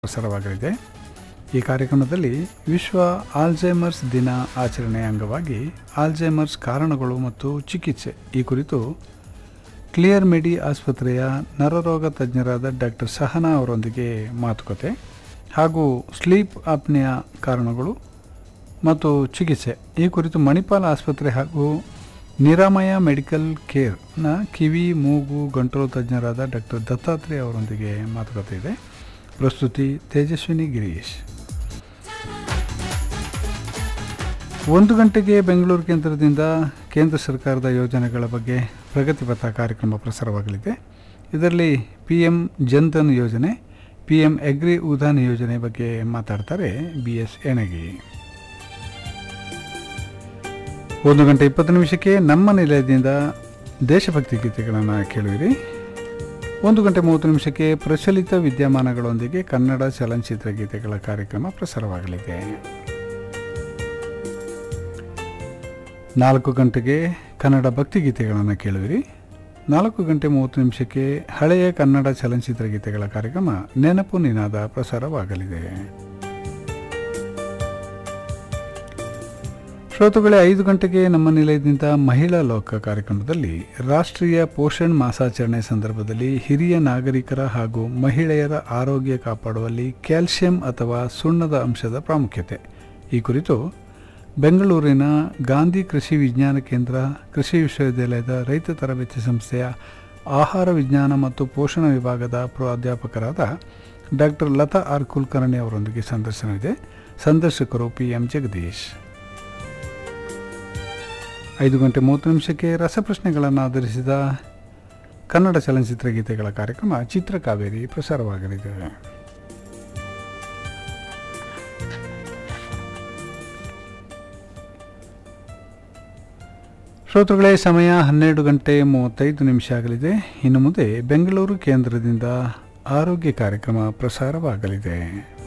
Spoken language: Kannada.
ಪ್ರಸಾರವಾಗಲಿದೆ ಈ ಕಾರ್ಯಕ್ರಮದಲ್ಲಿ ವಿಶ್ವ ಆಲ್ಝೈಮರ್ಸ್ ದಿನ ಆಚರಣೆಯ ಅಂಗವಾಗಿ ಆಲ್ಝೈಮರ್ಸ್ ಕಾರಣಗಳು ಮತ್ತು ಚಿಕಿತ್ಸೆ ಈ ಕುರಿತು ಕ್ಲಿಯರ್ ಮೆಡಿ ಆಸ್ಪತ್ರೆಯ ನರರೋಗ ತಜ್ಞರಾದ ಡಾಕ್ಟರ್ ಸಹನಾ ಅವರೊಂದಿಗೆ ಮಾತುಕತೆ ಹಾಗೂ ಸ್ಲೀಪ್ ಆಪ್ನೆಯ ಕಾರಣಗಳು ಮತ್ತು ಚಿಕಿತ್ಸೆ ಈ ಕುರಿತು ಮಣಿಪಾಲ್ ಆಸ್ಪತ್ರೆ ಹಾಗೂ ನಿರಾಮಯ ಮೆಡಿಕಲ್ ಕೇರ್ನ ಕಿವಿ ಮೂಗು ಗಂಟಲು ತಜ್ಞರಾದ ಡಾಕ್ಟರ್ ದತ್ತಾತ್ರೇಯ ಅವರೊಂದಿಗೆ ಮಾತುಕತೆ ಇದೆ ಪ್ರಸ್ತುತಿ ತೇಜಸ್ವಿನಿ ಗಿರೀಶ್ ಒಂದು ಗಂಟೆಗೆ ಬೆಂಗಳೂರು ಕೇಂದ್ರದಿಂದ ಕೇಂದ್ರ ಸರ್ಕಾರದ ಯೋಜನೆಗಳ ಬಗ್ಗೆ ಪ್ರಗತಿಪಥ ಕಾರ್ಯಕ್ರಮ ಪ್ರಸಾರವಾಗಲಿದೆ ಇದರಲ್ಲಿ ಪಿ ಎಂ ಜನ್ಧನ್ ಯೋಜನೆ ಪಿ ಎಂ ಅಗ್ರಿ ಉದಾನ್ ಯೋಜನೆ ಬಗ್ಗೆ ಮಾತಾಡ್ತಾರೆ ಬಿ ಎಸ್ ಎಣಗಿ ಒಂದು ಗಂಟೆ ಇಪ್ಪತ್ತು ನಿಮಿಷಕ್ಕೆ ನಮ್ಮ ನಿಲಯದಿಂದ ದೇಶಭಕ್ತಿ ಗೀತೆಗಳನ್ನು ಕೇಳುವಿರಿ ಒಂದು ಗಂಟೆ ಮೂವತ್ತು ನಿಮಿಷಕ್ಕೆ ಪ್ರಚಲಿತ ವಿದ್ಯಮಾನಗಳೊಂದಿಗೆ ಕನ್ನಡ ಚಲನಚಿತ್ರ ಗೀತೆಗಳ ಕಾರ್ಯಕ್ರಮ ಪ್ರಸಾರವಾಗಲಿದೆ ನಾಲ್ಕು ಗಂಟೆಗೆ ಕನ್ನಡ ಭಕ್ತಿಗೀತೆಗಳನ್ನು ಕೇಳುವಿರಿ ನಾಲ್ಕು ಗಂಟೆ ಮೂವತ್ತು ನಿಮಿಷಕ್ಕೆ ಹಳೆಯ ಕನ್ನಡ ಚಲನಚಿತ್ರ ಗೀತೆಗಳ ಕಾರ್ಯಕ್ರಮ ನೆನಪು ನಿನಾದ ಪ್ರಸಾರವಾಗಲಿದೆ ಶ್ರೋತೃಗಳೇ ಐದು ಗಂಟೆಗೆ ನಮ್ಮ ನಿಲಯದಿಂದ ಮಹಿಳಾ ಲೋಕ ಕಾರ್ಯಕ್ರಮದಲ್ಲಿ ರಾಷ್ಟ್ರೀಯ ಪೋಷಣ್ ಮಾಸಾಚರಣೆ ಸಂದರ್ಭದಲ್ಲಿ ಹಿರಿಯ ನಾಗರಿಕರ ಹಾಗೂ ಮಹಿಳೆಯರ ಆರೋಗ್ಯ ಕಾಪಾಡುವಲ್ಲಿ ಕ್ಯಾಲ್ಸಿಯಂ ಅಥವಾ ಸುಣ್ಣದ ಅಂಶದ ಪ್ರಾಮುಖ್ಯತೆ ಈ ಕುರಿತು ಬೆಂಗಳೂರಿನ ಗಾಂಧಿ ಕೃಷಿ ವಿಜ್ಞಾನ ಕೇಂದ್ರ ಕೃಷಿ ವಿಶ್ವವಿದ್ಯಾಲಯದ ರೈತ ತರಬೇತಿ ಸಂಸ್ಥೆಯ ಆಹಾರ ವಿಜ್ಞಾನ ಮತ್ತು ಪೋಷಣ ವಿಭಾಗದ ಪ್ರಾಧ್ಯಾಪಕರಾದ ಡಾಕ್ಟರ್ ಲತಾ ಆರ್ ಕುಲಕರ್ಣಿ ಅವರೊಂದಿಗೆ ಸಂದರ್ಶನವಿದೆ ಸಂದರ್ಶಕರು ಪಿ ಎಂ ಜಗದೀಶ್ ಐದು ಗಂಟೆ ಮೂವತ್ತು ನಿಮಿಷಕ್ಕೆ ರಸಪ್ರಶ್ನೆಗಳನ್ನು ಆಧರಿಸಿದ ಕನ್ನಡ ಚಲನಚಿತ್ರ ಗೀತೆಗಳ ಕಾರ್ಯಕ್ರಮ ಚಿತ್ರಕಾವೇರಿ ಪ್ರಸಾರವಾಗಲಿದೆ ಶ್ರೋತೃಗಳೇ ಸಮಯ ಹನ್ನೆರಡು ಗಂಟೆ ಮೂವತ್ತೈದು ನಿಮಿಷ ಆಗಲಿದೆ ಇನ್ನು ಮುಂದೆ ಬೆಂಗಳೂರು ಕೇಂದ್ರದಿಂದ ಆರೋಗ್ಯ ಕಾರ್ಯಕ್ರಮ ಪ್ರಸಾರವಾಗಲಿದೆ